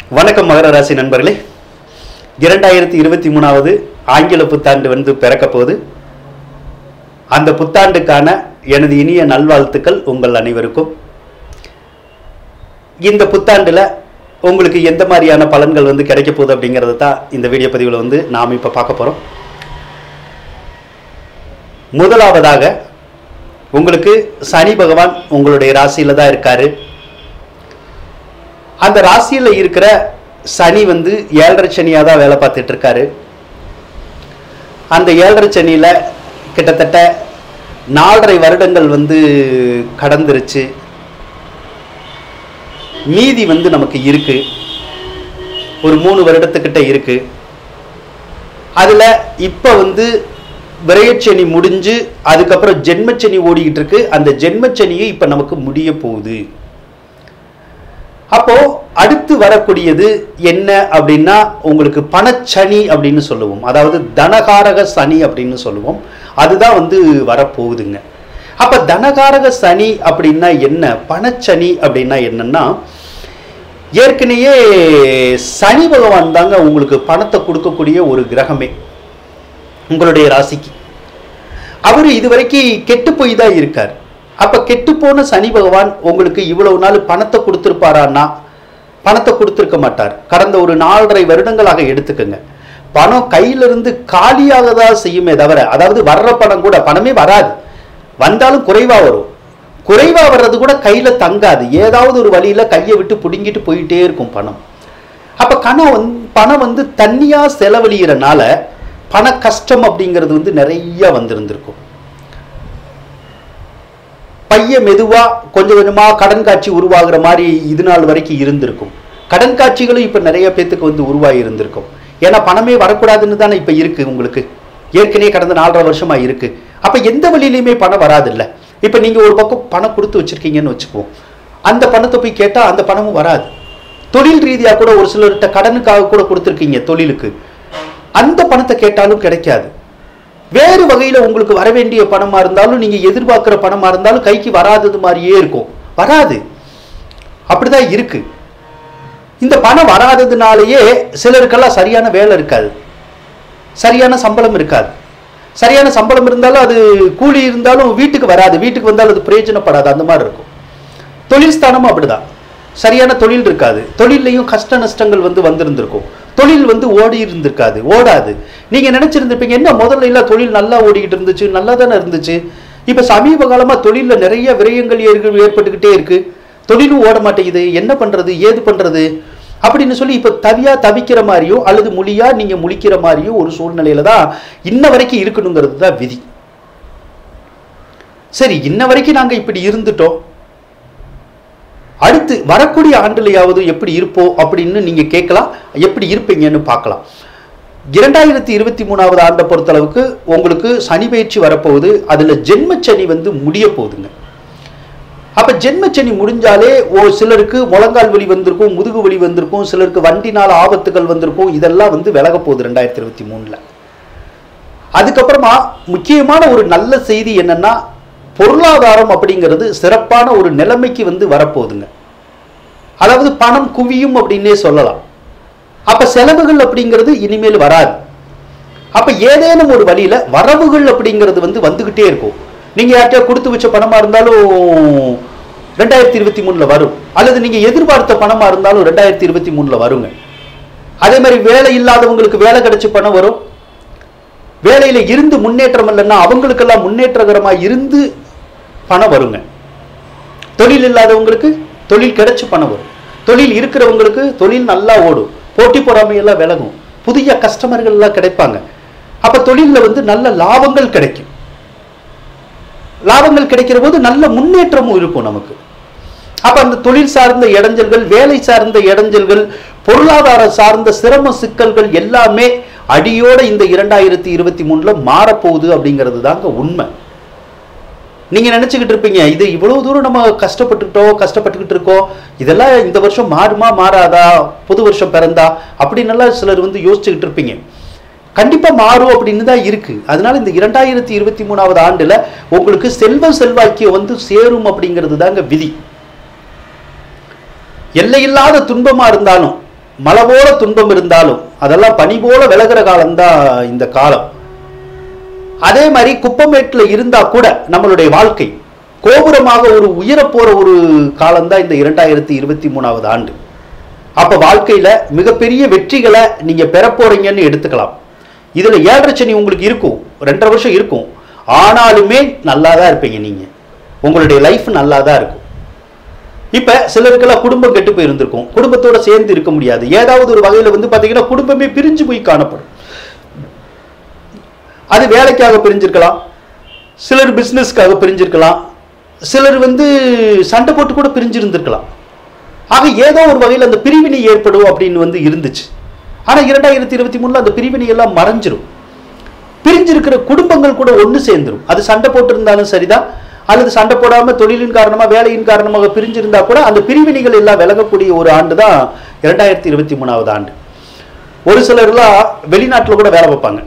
வணக்கம் மகர ராசி நண்பர்களே இரண்டாயிரத்தி இருபத்தி மூணாவது ஆங்கில புத்தாண்டு வந்து பிறக்க போகுது அந்த புத்தாண்டுக்கான எனது இனிய நல்வாழ்த்துக்கள் உங்கள் அனைவருக்கும் இந்த புத்தாண்டில் உங்களுக்கு எந்த மாதிரியான பலன்கள் வந்து கிடைக்க போகுது அப்படிங்கிறது தான் இந்த வீடியோ பதிவில் வந்து நாம் இப்போ பார்க்க போகிறோம் முதலாவதாக உங்களுக்கு சனி பகவான் உங்களுடைய ராசியில் தான் இருக்காரு அந்த ராசியில் இருக்கிற சனி வந்து ஏழரை சனியாக தான் வேலை பார்த்துட்டு இருக்காரு அந்த ஏழரை சனியில் கிட்டத்தட்ட நாலரை வருடங்கள் வந்து கடந்துருச்சு மீதி வந்து நமக்கு இருக்கு ஒரு மூணு வருடத்துக்கிட்ட இருக்கு அதில் இப்போ வந்து விரயச்சனி முடிஞ்சு அதுக்கப்புறம் ஜென்மச்சனி ஓடிக்கிட்டு இருக்கு அந்த ஜென்மச்சனியும் இப்போ நமக்கு முடிய போகுது அப்போ அடுத்து வரக்கூடியது என்ன அப்படின்னா உங்களுக்கு பணச்சனி அப்படின்னு சொல்லுவோம் அதாவது தனகாரக சனி அப்படின்னு சொல்லுவோம் அதுதான் வந்து வரப்போகுதுங்க அப்ப தனகாரக சனி அப்படின்னா என்ன பணச்சனி அப்படின்னா என்னன்னா ஏற்கனவே சனி பகவான் தாங்க உங்களுக்கு பணத்தை கொடுக்கக்கூடிய ஒரு கிரகமே உங்களுடைய ராசிக்கு அவர் இதுவரைக்கும் கெட்டு போய் தான் இருக்கார் அப்ப கெட்டுப்போன சனி பகவான் உங்களுக்கு இவ்வளவு நாள் பணத்தை கொடுத்துருப்பாரான்னா பணத்தை கொடுத்துருக்க மாட்டார் கடந்த ஒரு நாலரை வருடங்களாக எடுத்துக்கோங்க பணம் கையிலிருந்து காலியாக தான் செய்யுமே தவிர அதாவது வர்ற பணம் கூட பணமே வராது வந்தாலும் குறைவா வரும் குறைவா வர்றது கூட கையில தங்காது ஏதாவது ஒரு வழியில கையை விட்டு பிடுங்கிட்டு போயிட்டே இருக்கும் பணம் அப்ப கணம் வந்து பணம் வந்து தண்ணியா செலவழிகிறனால பண கஷ்டம் அப்படிங்கிறது வந்து நிறைய வந்திருந்திருக்கும் பைய மெதுவா கொஞ்சம் கொஞ்சமா கடன் காட்சி உருவாகிற மாதிரி இது நாள் வரைக்கும் இருந்திருக்கும் கடன் காட்சிகளும் இப்ப நிறைய பேத்துக்கு வந்து உருவாகி இருந்திருக்கும் ஏன்னா பணமே வரக்கூடாதுன்னு தானே இப்ப இருக்கு உங்களுக்கு ஏற்கனவே கடந்த நாலரை வருஷமா இருக்கு அப்ப எந்த வழியிலையுமே பணம் வராது இல்ல இப்ப நீங்க ஒரு பக்கம் பணம் கொடுத்து வச்சிருக்கீங்கன்னு வச்சுக்குவோம் அந்த பணத்தை போய் கேட்டா அந்த பணமும் வராது தொழில் ரீதியா கூட ஒரு சிலர்கிட்ட கடனுக்காக கூட கொடுத்துருக்கீங்க தொழிலுக்கு அந்த பணத்தை கேட்டாலும் கிடைக்காது வேறு வகையில உங்களுக்கு வர வேண்டிய பணமா இருந்தாலும் நீங்க எதிர்பார்க்கிற பணமா இருந்தாலும் கைக்கு வராதது மாதிரியே இருக்கும் வராது அப்படிதான் இருக்கு இந்த பணம் வராததுனாலேயே சிலருக்கெல்லாம் சரியான வேலை இருக்காது சரியான சம்பளம் இருக்காது சரியான சம்பளம் இருந்தாலும் அது கூலி இருந்தாலும் வீட்டுக்கு வராது வீட்டுக்கு வந்தாலும் அது பிரயோஜனப்படாது அந்த மாதிரி இருக்கும் தொழில் ஸ்தானமும் அப்படிதான் சரியான தொழில் இருக்காது தொழிலையும் கஷ்ட நஷ்டங்கள் வந்து வந்திருந்திருக்கும் தொழில் வந்து ஓடி இருந்திருக்காது ஓடாது நீங்க நினைச்சிருந்திருப்பீங்க என்ன முதல்ல எல்லாம் தொழில் நல்லா ஓடிக்கிட்டு இருந்துச்சு நல்லா தானே இருந்துச்சு இப்ப சமீப காலமா தொழில்ல நிறைய விரயங்கள் ஏற்க- ஏற்பட்டுக்கிட்டே இருக்கு தொழிலும் ஓட மாட்டேங்குது என்ன பண்றது ஏது பண்றது அப்படின்னு சொல்லி இப்ப தவியா தவிக்கிற மாதிரியும் அல்லது மொழியா நீங்க முழிக்கிற மாதிரியும் ஒரு சூழ்நிலையில தான் இன்ன வரைக்கும் இருக்கணுங்கிறது தான் விதி சரி இன்ன வரைக்கும் நாங்க இப்படி இருந்துட்டோம் அடுத்து வரக்கூடிய ஆண்டுலையாவது எப்படி இருப்போம் அப்படின்னு நீங்க கேட்கலாம் எப்படி இருப்பீங்கன்னு பார்க்கலாம் இரண்டாயிரத்தி இருபத்தி மூணாவது ஆண்டை பொறுத்தளவுக்கு உங்களுக்கு சனி பயிற்சி வரப்போகுது அதுல ஜென்மச்சனி வந்து முடிய போகுதுங்க அப்ப ஜென்மச்சனி முடிஞ்சாலே ஒரு சிலருக்கு முழங்கால் வலி வந்திருக்கும் முதுகு வலி வந்திருக்கும் சிலருக்கு வண்டினால் ஆபத்துகள் வந்திருக்கும் இதெல்லாம் வந்து விலக போகுது ரெண்டாயிரத்தி இருபத்தி மூணுல அதுக்கப்புறமா முக்கியமான ஒரு நல்ல செய்தி என்னன்னா பொருளாதாரம் அப்படிங்கிறது சிறப்பான ஒரு நிலைமைக்கு வந்து வரப்போகுதுங்க அதாவது பணம் குவியும் அப்படின்னே சொல்லலாம் அப்ப செலவுகள் அப்படிங்கிறது இனிமேல் வராது அப்ப ஏதேனும் ஒரு வழியில வரவுகள் அப்படிங்கிறது வந்து வந்துகிட்டே இருக்கும் நீங்க யார்கிட்டயா கொடுத்து வச்ச பணமா இருந்தாலும் ரெண்டாயிரத்தி இருபத்தி மூணுல வரும் அல்லது நீங்க எதிர்பார்த்த பணமா இருந்தாலும் ரெண்டாயிரத்தி இருபத்தி மூணுல வருங்க அதே மாதிரி வேலை இல்லாதவங்களுக்கு வேலை கிடைச்ச பணம் வரும் வேலையில இருந்து முன்னேற்றம் இல்லைன்னா அவங்களுக்கெல்லாம் முன்னேற்றகரமா இருந்து பணம் வருங்க தொழில் இல்லாதவங்களுக்கு தொழில் கிடைச்சு பணம் வரும் தொழில் இருக்கிறவங்களுக்கு தொழில் நல்லா ஓடும் போட்டி பொறாமையெல்லாம் விலகும் புதிய கஸ்டமர்கள் எல்லாம் கிடைப்பாங்க அப்ப தொழில்ல வந்து நல்ல லாபங்கள் கிடைக்கும் லாபங்கள் கிடைக்கிற போது நல்ல முன்னேற்றமும் இருக்கும் நமக்கு அப்ப அந்த தொழில் சார்ந்த இடைஞ்சல்கள் வேலை சார்ந்த இடைஞ்சல்கள் பொருளாதார சார்ந்த சிரம சிக்கல்கள் எல்லாமே அடியோட இந்த இரண்டாயிரத்தி இருபத்தி மூணுல மாறப்போகுது அப்படிங்கிறது தாங்க உண்மை நீங்க நினைச்சுக்கிட்டு இருப்பீங்க இது இவ்வளவு தூரம் நம்ம கஷ்டப்பட்டுக்கிட்டோம் கஷ்டப்பட்டுக்கிட்டு இருக்கோம் இதெல்லாம் இந்த வருஷம் மாறுமா மாறாதா புது வருஷம் பிறந்தா அப்படின்னு எல்லாம் சிலர் வந்து யோசிச்சுக்கிட்டு இருப்பீங்க கண்டிப்பா மாறும் அப்படின்னு தான் இருக்கு அதனால இந்த இரண்டாயிரத்தி இருபத்தி மூணாவது ஆண்டுல உங்களுக்கு செல்வ செல்வாக்கியம் வந்து சேரும் அப்படிங்கிறது தாங்க விதி எல்லையில்லாத துன்பமா இருந்தாலும் மலை போல துன்பம் இருந்தாலும் அதெல்லாம் பனி போல விலகிற காலம்தான் இந்த காலம் அதே மாதிரி குப்பமேட்டில் இருந்தா கூட நம்மளுடைய வாழ்க்கை கோபுரமாக ஒரு உயரப் போற ஒரு காலம்தான் இந்த இரண்டாயிரத்தி இருபத்தி மூணாவது ஆண்டு அப்ப வாழ்க்கையில மிகப்பெரிய வெற்றிகளை நீங்க பெற போறீங்கன்னு எடுத்துக்கலாம் இதுல ஏழரை சனி உங்களுக்கு இருக்கும் ரெண்டரை வருஷம் இருக்கும் ஆனாலுமே நல்லா தான் இருப்பீங்க நீங்க உங்களுடைய லைஃப் நல்லா தான் இருக்கும் இப்ப சிலருக்கெல்லாம் குடும்பம் கெட்டு போயிருந்திருக்கும் குடும்பத்தோட சேர்ந்து இருக்க முடியாது ஏதாவது ஒரு வகையில வந்து பாத்தீங்கன்னா குடும்பமே பிரிஞ்சு போய் காணப்படும் அது வேலைக்காக பிரிஞ்சிருக்கலாம் சிலர் பிசினஸ்க்காக பிரிஞ்சிருக்கலாம் சிலர் வந்து சண்டை போட்டு கூட பிரிஞ்சிருந்திருக்கலாம் ஆக ஏதோ ஒரு வகையில் அந்த பிரிவினை ஏற்படும் அப்படின்னு வந்து இருந்துச்சு ஆனா இரண்டாயிரத்தி இருபத்தி மூணுல அந்த பிரிவினை எல்லாம் மறைஞ்சிரும் பிரிஞ்சிருக்கிற குடும்பங்கள் கூட ஒன்று சேர்ந்துரும் அது சண்டை போட்டிருந்தாலும் சரிதான் அல்லது சண்டை போடாம தொழிலின் காரணமா வேலையின் காரணமாக பிரிஞ்சிருந்தா கூட அந்த பிரிவினைகள் எல்லாம் விலகக்கூடிய ஒரு ஆண்டு தான் இரண்டாயிரத்தி இருபத்தி மூணாவது ஆண்டு ஒரு சிலர்லாம் வெளிநாட்டில் கூட வேலை வைப்பாங்க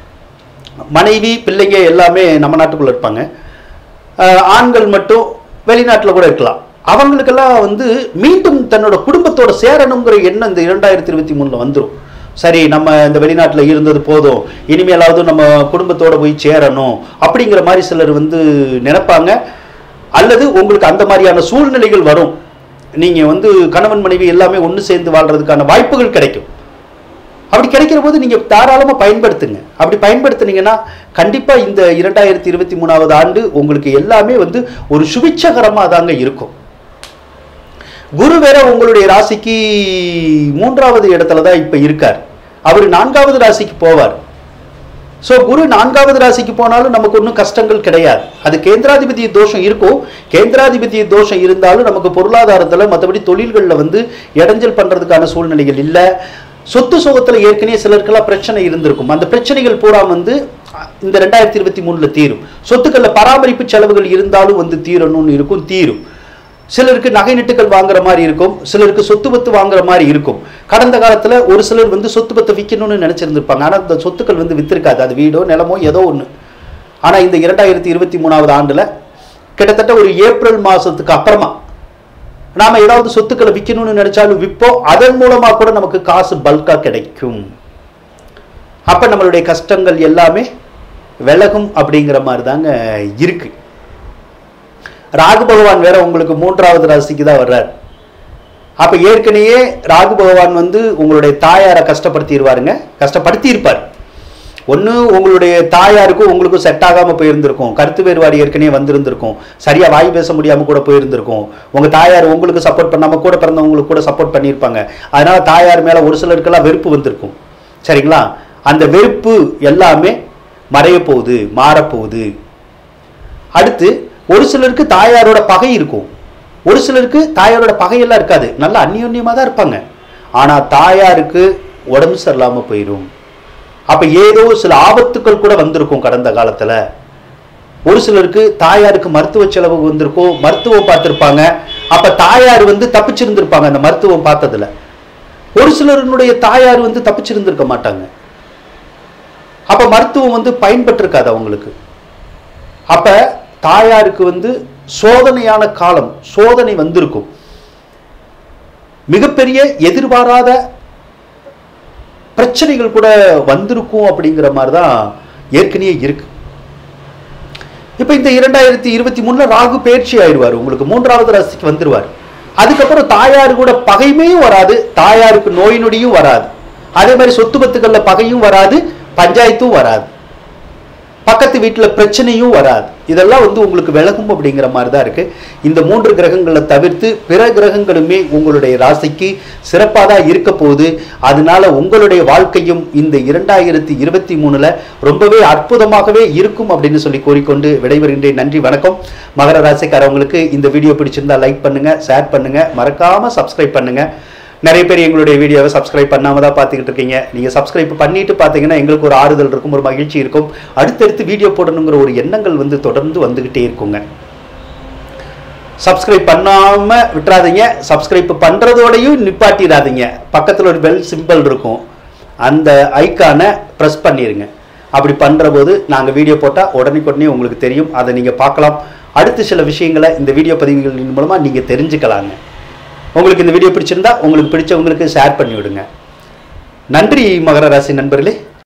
மனைவி பிள்ளைங்க எல்லாமே நம்ம நாட்டுக்குள்ள இருப்பாங்க அஹ் ஆண்கள் மட்டும் வெளிநாட்டில் கூட இருக்கலாம் அவங்களுக்கெல்லாம் வந்து மீண்டும் தன்னோட குடும்பத்தோட சேரணுங்கிற எண்ணம் இந்த இரண்டாயிரத்தி இருபத்தி மூணுல வந்துடும் சரி நம்ம இந்த வெளிநாட்டில் இருந்தது போதும் இனிமேலாவது நம்ம குடும்பத்தோட போய் சேரணும் அப்படிங்கிற மாதிரி சிலர் வந்து நினைப்பாங்க அல்லது உங்களுக்கு அந்த மாதிரியான சூழ்நிலைகள் வரும் நீங்க வந்து கணவன் மனைவி எல்லாமே ஒன்று சேர்ந்து வாழ்றதுக்கான வாய்ப்புகள் கிடைக்கும் அப்படி கிடைக்கிற போது நீங்க தாராளமா பயன்படுத்துங்க அப்படி பயன்படுத்துனீங்கன்னா கண்டிப்பா இந்த இரண்டாயிரத்தி இருபத்தி மூணாவது ஆண்டு உங்களுக்கு எல்லாமே வந்து ஒரு சுபிட்சகரமா தாங்க இருக்கும் குரு வேற உங்களுடைய ராசிக்கு மூன்றாவது இடத்துல தான் இப்ப இருக்கார் அவர் நான்காவது ராசிக்கு போவார் ஸோ குரு நான்காவது ராசிக்கு போனாலும் நமக்கு ஒன்றும் கஷ்டங்கள் கிடையாது அது கேந்திராதிபதிய தோஷம் இருக்கும் கேந்திராதிபதிய தோஷம் இருந்தாலும் நமக்கு பொருளாதாரத்தில் மற்றபடி தொழில்களில் வந்து இடைஞ்சல் பண்ணுறதுக்கான சூழ்நிலைகள் இல்லை சொத்து சுகத்தில் ஏற்கனவே சிலருக்கெல்லாம் பிரச்சனை இருந்திருக்கும் அந்த பிரச்சனைகள் பூரா வந்து அஹ், இந்த ரெண்டாயிரத்தி இருபத்தி மூணுல தீரும் சொத்துக்களில் பராமரிப்பு செலவுகள் இருந்தாலும் வந்து தீரணும்னு இருக்கும் தீரும் சிலருக்கு நகை நட்டுகள் வாங்குற மாதிரி இருக்கும் சிலருக்கு சொத்து பத்து வாங்குற மாதிரி இருக்கும் கடந்த காலத்துல ஒரு சிலர் வந்து சொத்து பத்து விற்கணும்னு நினைச்சிருந்திருப்பாங்க ஆனா அந்த சொத்துக்கள் வந்து வித்திருக்காது அது வீடோ நிலமோ ஏதோ ஒண்ணு ஆனா இந்த இரண்டாயிரத்தி இருபத்தி மூணாவது ஆண்டுல கிட்டத்தட்ட ஒரு ஏப்ரல் மாசத்துக்கு அப்புறமா நாம ஏதாவது சொத்துக்களை விற்கணும்னு நினைச்சாலும் விற்போம் அதன் மூலமா கூட நமக்கு காசு பல்கா கிடைக்கும் அப்ப நம்மளுடைய கஷ்டங்கள் எல்லாமே விலகும் அப்படிங்கிற மாதிரி தாங்க இருக்கு ராகு பகவான் வேற உங்களுக்கு மூன்றாவது ராசிக்கு தான் வர்றார் அப்ப ஏற்கனவே ராகு பகவான் வந்து உங்களுடைய தாயாரை கஷ்டப்படுத்திடுவாருங்க கஷ்டப்படுத்தி இருப்பார் ஒன்று உங்களுடைய தாயாருக்கும் உங்களுக்கும் செட் ஆகாம போயிருந்திருக்கும் கருத்து வேறுபாடு ஏற்கனவே வந்திருந்திருக்கும் சரியா வாய் பேச முடியாம கூட போயிருந்திருக்கும் உங்க தாயார் உங்களுக்கு சப்போர்ட் பண்ணாம கூட பிறந்தவங்களுக்கு கூட சப்போர்ட் பண்ணியிருப்பாங்க அதனால தாயார் மேல ஒரு சிலருக்கெல்லாம் வெறுப்பு வந்திருக்கும் சரிங்களா அந்த வெறுப்பு எல்லாமே மறைய போகுது மாறப்போகுது அடுத்து ஒரு சிலருக்கு தாயாரோட பகை இருக்கும் ஒரு சிலருக்கு தாயாரோட பகையெல்லாம் இருக்காது நல்ல அந்யோன்யமாக தான் இருப்பாங்க ஆனால் தாயாருக்கு உடம்பு சரியில்லாமல் போயிடும் அப்போ ஏதோ சில ஆபத்துக்கள் கூட வந்திருக்கும் கடந்த காலத்தில் ஒரு சிலருக்கு தாயாருக்கு மருத்துவ செலவு வந்திருக்கும் மருத்துவம் பார்த்துருப்பாங்க அப்போ தாயார் வந்து தப்பிச்சிருந்திருப்பாங்க அந்த மருத்துவம் பார்த்ததுல ஒரு சிலருடைய தாயார் வந்து தப்பிச்சிருந்திருக்க மாட்டாங்க அப்ப மருத்துவம் வந்து பயன்பட்டிருக்காது அவங்களுக்கு அப்ப தாயாருக்கு வந்து சோதனையான காலம் சோதனை வந்திருக்கும் மிகப்பெரிய எதிர்பாராத பிரச்சனைகள் கூட வந்திருக்கும் அப்படிங்கிற மாதிரி தான் ஏற்கனவே இருக்கு இப்ப இந்த இரண்டாயிரத்தி இருபத்தி மூணுல ராகு பயிற்சி ஆயிடுவார் உங்களுக்கு மூன்றாவது ராசிக்கு வந்துருவார் அதுக்கப்புறம் தாயார் கூட பகைமையும் வராது தாயாருக்கு நோய் நொடியும் வராது அதே மாதிரி சொத்து பத்துக்கள்ல பகையும் வராது பஞ்சாயத்தும் வராது பக்கத்து வீட்டில் பிரச்சனையும் வராது இதெல்லாம் வந்து உங்களுக்கு விலகும் அப்படிங்கிற மாதிரி தான் இருக்கு இந்த மூன்று கிரகங்களை தவிர்த்து பிற கிரகங்களுமே உங்களுடைய ராசிக்கு சிறப்பாக தான் இருக்க போகுது அதனால உங்களுடைய வாழ்க்கையும் இந்த இரண்டாயிரத்தி இருபத்தி மூணுல ரொம்பவே அற்புதமாகவே இருக்கும் அப்படின்னு சொல்லி கூறிக்கொண்டு விடைபெறுகின்றேன் நன்றி வணக்கம் மகர ராசிக்காரவங்களுக்கு இந்த வீடியோ பிடிச்சிருந்தா லைக் பண்ணுங்க ஷேர் பண்ணுங்க மறக்காம சப்ஸ்கிரைப் பண்ணுங்க நிறைய பேர் எங்களுடைய வீடியோவை சப்ஸ்கிரைப் பண்ணாம தான் பார்த்துக்கிட்டு இருக்கீங்க நீங்கள் சப்ஸ்கிரைப் பண்ணிட்டு பார்த்தீங்கன்னா எங்களுக்கு ஒரு ஆறுதல் இருக்கும் ஒரு மகிழ்ச்சி இருக்கும் அடுத்தடுத்து வீடியோ போடணுங்கிற ஒரு எண்ணங்கள் வந்து தொடர்ந்து வந்துக்கிட்டே இருக்குங்க சப்ஸ்கிரைப் பண்ணாம விட்டுறாதீங்க சப்ஸ்கிரைப் பண்றதோடையும் நிப்பாட்டிடாதீங்க பக்கத்தில் ஒரு பெல் சிம்பிள் இருக்கும் அந்த ஐக்கானை ப்ரெஸ் பண்ணிடுங்க அப்படி பண்ணுற போது நாங்கள் வீடியோ போட்டால் உடனே உங்களுக்கு தெரியும் அதை நீங்கள் பார்க்கலாம் அடுத்து சில விஷயங்களை இந்த வீடியோ பதிவுகளின் மூலமாக நீங்கள் தெரிஞ்சுக்கலாங்க உங்களுக்கு இந்த வீடியோ பிடிச்சிருந்தா உங்களுக்கு பிடிச்சவங்களுக்கு ஷேர் பண்ணி விடுங்க நன்றி மகர ராசி நண்பர்களே